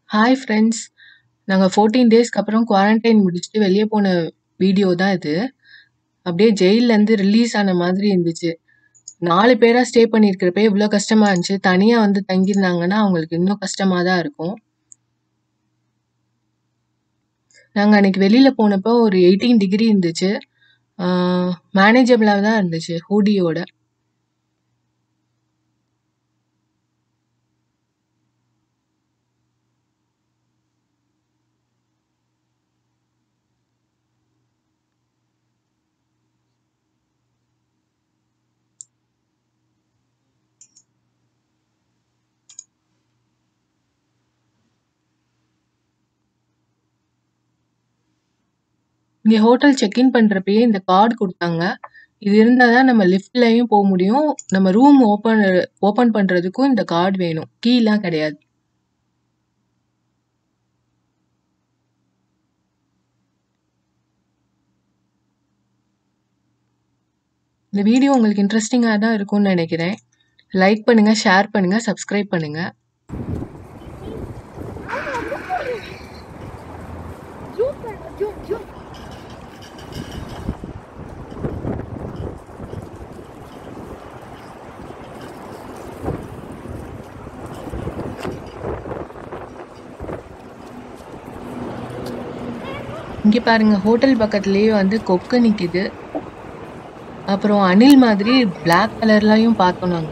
Hi friends. நாங்க 14 டேஸ்க்கு அப்புறம் குவாரண்டைன் முடிச்சுட்டு வெளிய போன வீடியோ தான் இது. அப்படியே ஜெயில்லேருந்து ரிலீஸ் ஆன மாதிரி இருந்துச்சு. 4 பேரா ஸ்டே பண்ணியிருக்கிறப்பயே இவ்ளோ கஷ்டமா இருந்துச்சு. தனியா வந்து தங்கியிருந்தாங்கன்னா, அவங்களுக்கு இன்னும் கஷ்டமா தான் இருக்கும். நாங்க அன்னைக்கு வெளியில போனப்போ ஒரு 18 டிகிரி இருந்துச்சு. ஆ மேனேஜபிளா தான் இருந்துச்சு ஹூடியோட. இங்க ஹோட்டல் செக் இன் பண்றப்பயே இந்த கார்ட் குடுத்தாங்க. இது இருந்தா தான் நம்ம லிஃப்ட்லயும் போ முடியும். நம்ம ரூம் ஓப்பன் ஓப்பன் பண்றதுக்கும் இந்த கார்ட் வேணும். கீலாம் கிடையாது. இந்த வீடியோ உங்களுக்கு இன்ட்ரஸ்டிங்கா தான் இருக்கும்னு நெனைக்கிறேன். லைக் பண்ணுங்க, ஷேர் பண்ணுங்க, சப்ஸ்கிரைப் பண்ணுங்க. ஜூம் பண்ணு ஜூம் ஜூம் இங்க பாருங்க ஹோட்டல் பக்கத்திலேயே வந்து கொக்கு நிக்குது. அப்புறம் அணில் மாதிரி பிளாக் கலர்லயும் பார்த்தோம் நாங்க.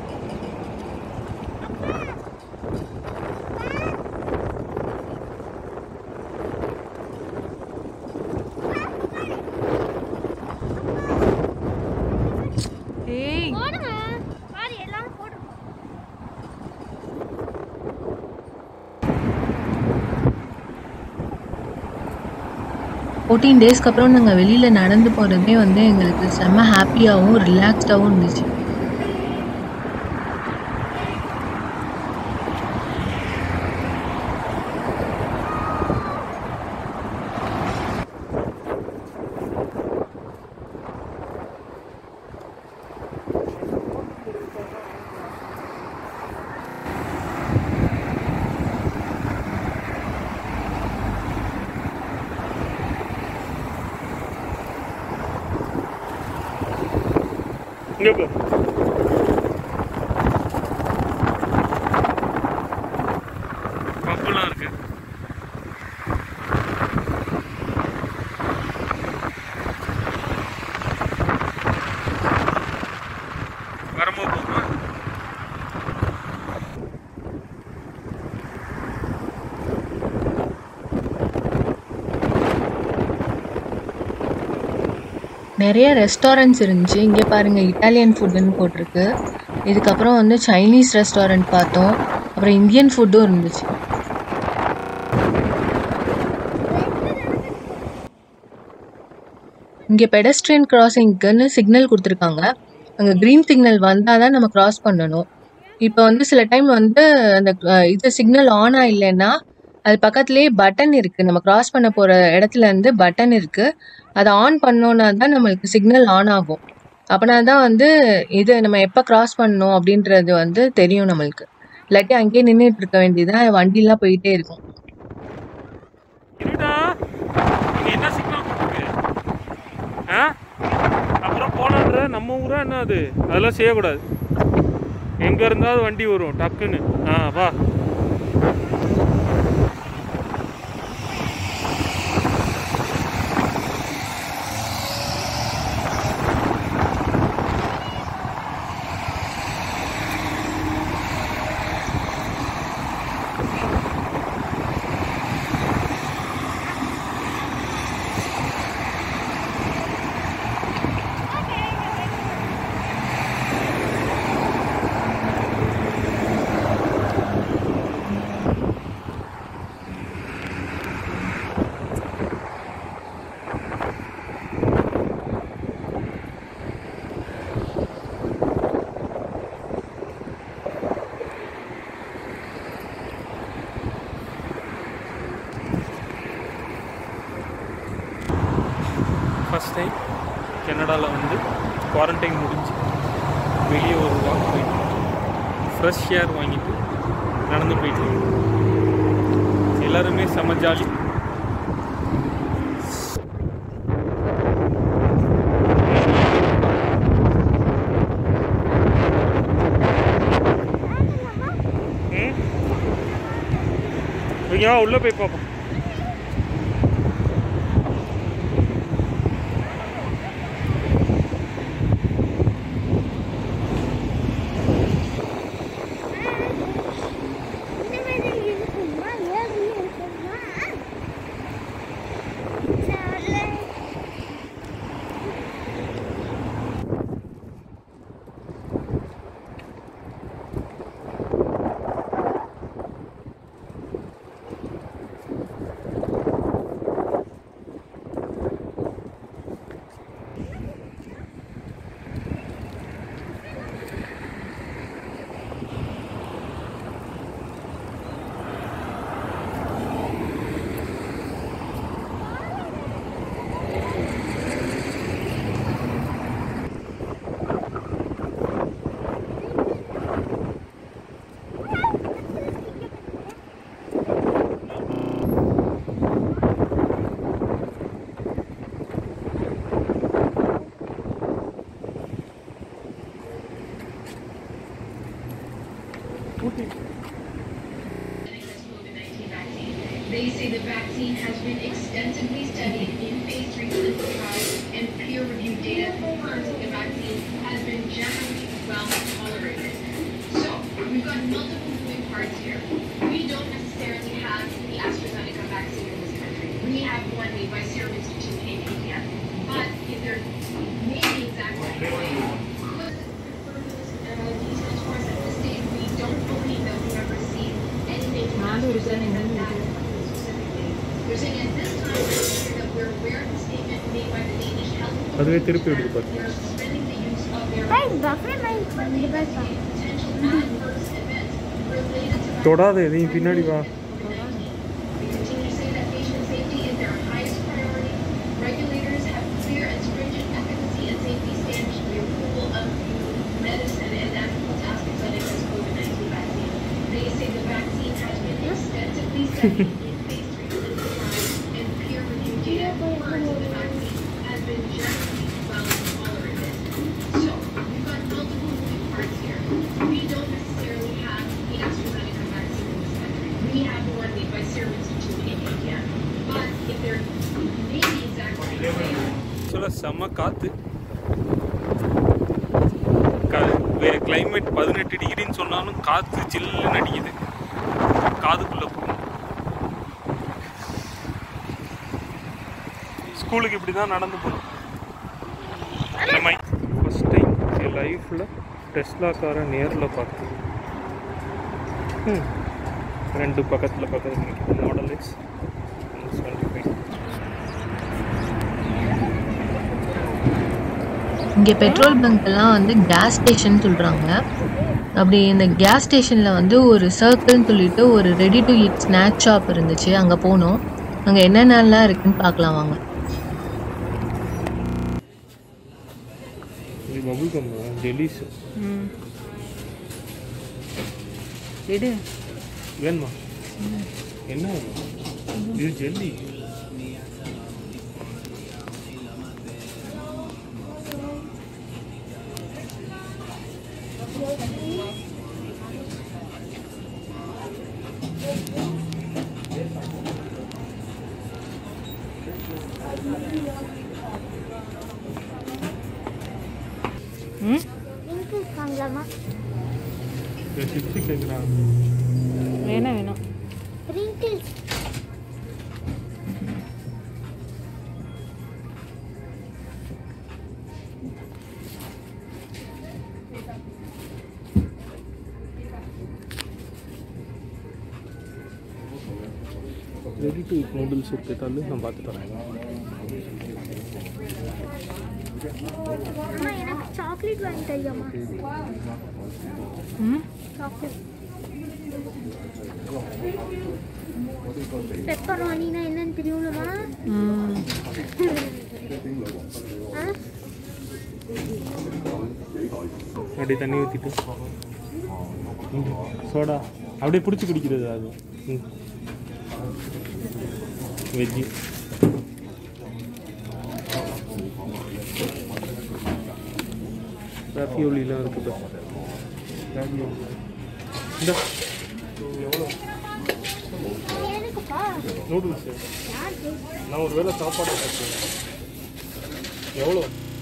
ஏய் போடுங்க பாரு எல்லாரும் போடுங்க ஃபோர்டீன் டேஸ்க்கு அப்புறம் நாங்க வெளியில நடந்து போறதே வந்து எங்களுக்கு செம்ம ஹாப்பியாவும், ரிலாக்ஸ்டாவும் இருந்துச்சு. இங்க போ பப்புலாம் இருக்கு வரும்போது போமா நெறைய ரெஸ்டாரண்ட்ஸ் இருந்துச்சு. இங்க பாருங்க இட்டாலியன் ஃபுட்டுன்னு போட்டிருக்கு. இதுக்கப்புறம் வந்து சைனீஸ் ரெஸ்டாரண்ட் பார்த்தோம். அப்புறம் இந்தியன் ஃபுட்டும் இருந்துச்சு. இங்க பெடஸ்ட்ரியன் கிராசிங்க்குன்னு சிக்னல் குடுத்துருக்காங்க. அங்க கிரீன் சிக்னல் வந்தா தான் நம்ம கிராஸ் பண்ணணும். இப்ப வந்து சில டைம் வந்து அந்த அ இது சிக்னல் ஆனா இல்லன்னா, அது பக்கத்திலேயே பட்டன் இருக்கு. நம்ம கிராஸ் பண்ண போற இடத்துல இருந்து பட்டன் இருக்கு. அத ஆன் பண்ணோம்னா தான் நம்மளுக்கு சிக்னல் ஆன் ஆகும். அப்பனா தான் வந்து இது நம்ம எப்ப கிராஸ் பண்ணணும் அப்படின்றது வந்து தெரியும் நம்மளுக்கு. இல்லாட்டி அங்கேயே நின்னுட்டு இருக்க வேண்டியதுதான். வண்டிலாம் போயிட்டே இருக்கும். இருடா இங்க என்ன சிக்னல் கொடுத்துருக்கு ஆ அப்புறம் போலான்ற நம்ம ஊரா என்ன அது அதெல்லாம் செய்யக்கூடாது எங்க இருந்தாலும் வண்டி வரும் டக்குன்னு ஆ வா ஃபஸ்ட் டைம் கனடாவில் வந்து குவாரண்டைன் முடிஞ்சு வெளியே ஒரு வாக் போயிட்டு ஃப்ரெஷ் ஏர் வாங்கிட்டு நடந்து போயிட்டு இருக்கோம். எல்லாருமே செம ஜாலி ம் இங்க வா உள்ள போய் பார்ப்போம் இந்த மாதிரி இருக்குமா ஏறி இருக்குமா சரி They say the vaccine has been extensively studied in phase three clinical trials, and peer-reviewed data confirms that the vaccine has been generally well tolerated. So we've got multiple moving parts here. We don't necessarily have the AstraZeneca vaccine in this country. We have one made by Serum Institute in India. But if they're made the exact same way, could confirm those uh, details for us at this stage? We don't believe that we've ever seen anything from AstraZeneca that specifically. They're saying at this time that we're aware of the statement made by the Danish health அதுவே திருப்பி விடுது பாரு they're suspending the use of their Hey, buffer my இந்த bus potential adverse events related to தொடாத எதையும் பின்னாடி வா We continue to say that patient safety is their highest priority. Regulators have clear and stringent efficacy and safety standards for the approval of medicine, and that includes AstraZeneca's COVID-19 vaccine. They say the vaccine has been extensively studied in phase three clinical trials, and peer-reviewed data confirms that the vaccine has been generally well tolerated. So, we've got multiple moving parts here. We don't necessarily have the AstraZeneca vaccine in this country. We have the one made by Serum Institute in India. But if they're made the exact same way, ஆக்சுவலாக செம்ம காற்று climate பதினெட்டு டிகிரின்னு சொன்னாலும் காற்று சில்லுன்னு அடிக்குது காதுக்குள்ளே போகும் ஸ்கூலுக்கு இப்படி தான் நடந்து போகணும் ஃபஸ்ட் டைம் என் லைஃப்பில் டெஸ்லா காரை நேரில் பார்த்தேன் ம். ரெண்டு பக்கத்தில் பக்கத்தில் மாடல் எக்ஸ் டுவெண்ட்டி ஃபைவ் இங்கே பெட்ரோல் பங்க்லாம் வந்து கேஸ் ஸ்டேஷன் சொல்கிறாங்க அப்படி இந்த கேஸ் ஸ்டேஷனில் வந்து ஒரு சர்க்கிள்னு சொல்லிட்டு ஒரு ready to eat snack shop இருந்துச்சு அங்கே போனோம் அங்கே என்னென்னலாம் இருக்குன்னு பார்க்கலாம் வாங்க இது பபுள் கம் ஜெல்லிஸ் ம் எடு வேணுமா என்ன வேணும்? இது ஜெல்லி ம் இன்க்ரீஸ் வாங்கலாமா சிப்ஸு கேட்குறாங்க வேணாம் வேணாம் ரிங்கிள்ஸ் ரெடி டு நூடுல்ஸ் எடுத்தாலும் நான் பார்த்து தரேன் அம்மா எனக்கு சாக்லேட் வாங்கி தரியாமா ம் சாக்லேட் பெப்பரானினா என்னன்னு தெரியுமா ம் ஆ அப்படியே தண்ணி ஊற்றிட்டு சோடா அப்படியே பிடிச்சி குடிக்கிறது அது ம் வெஜ்ஜி ராஃபியோலிலாம் இருக்குது இந்த எனக்குப்பா நூடுல்ஸு யாருக்கு நான் ஒரு வேளை சாப்பாடு சாப்பிடுவேன் எவ்வளோ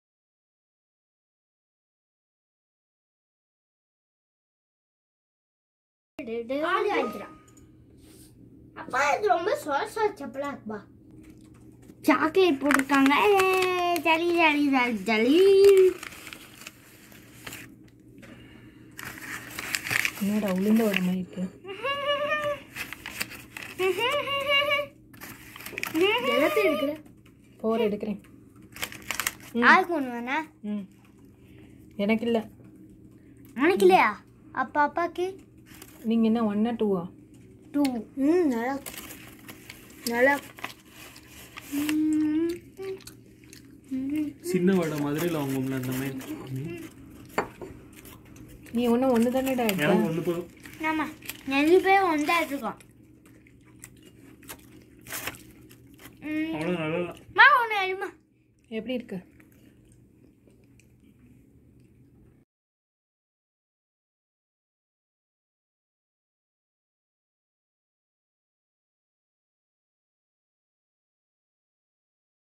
ஆளு வாங்கிக்கிறான் அப்பா இது ரொம்ப சொல சொல சப்பலா இருக்குப்பா சாக்லேட் போட்டிருக்காங்க ஏய், ஜலி ஜலி ஜலி ஜலி என்னடா உளுந்த வர மாதிரி இருக்கு எல்லாத்தையும் இருக்கிற போற எடுக்கிறேன் யாருக்கு ஒன்று வேணா ம் எனக்கு இல்லை உனக்கு இல்லையா அப்பா அப்பாக்கு நீங்கள் என்ன ஒன்னா டூவா டூ ம் நல்லா நல்லா சின்ன வடை மதுரையில் வாங்குவோம்ல அந்த மாதிரி நீ ஒன்று ஒன்று தானேடா எடுத்த எனக்கு ஒன்று போதும் ஆமா நிறைய பேர் ஒன்றா இருக்கோம் அவ்வளோ நல்லா மா ஒன்று அழுமா எப்படி இருக்கு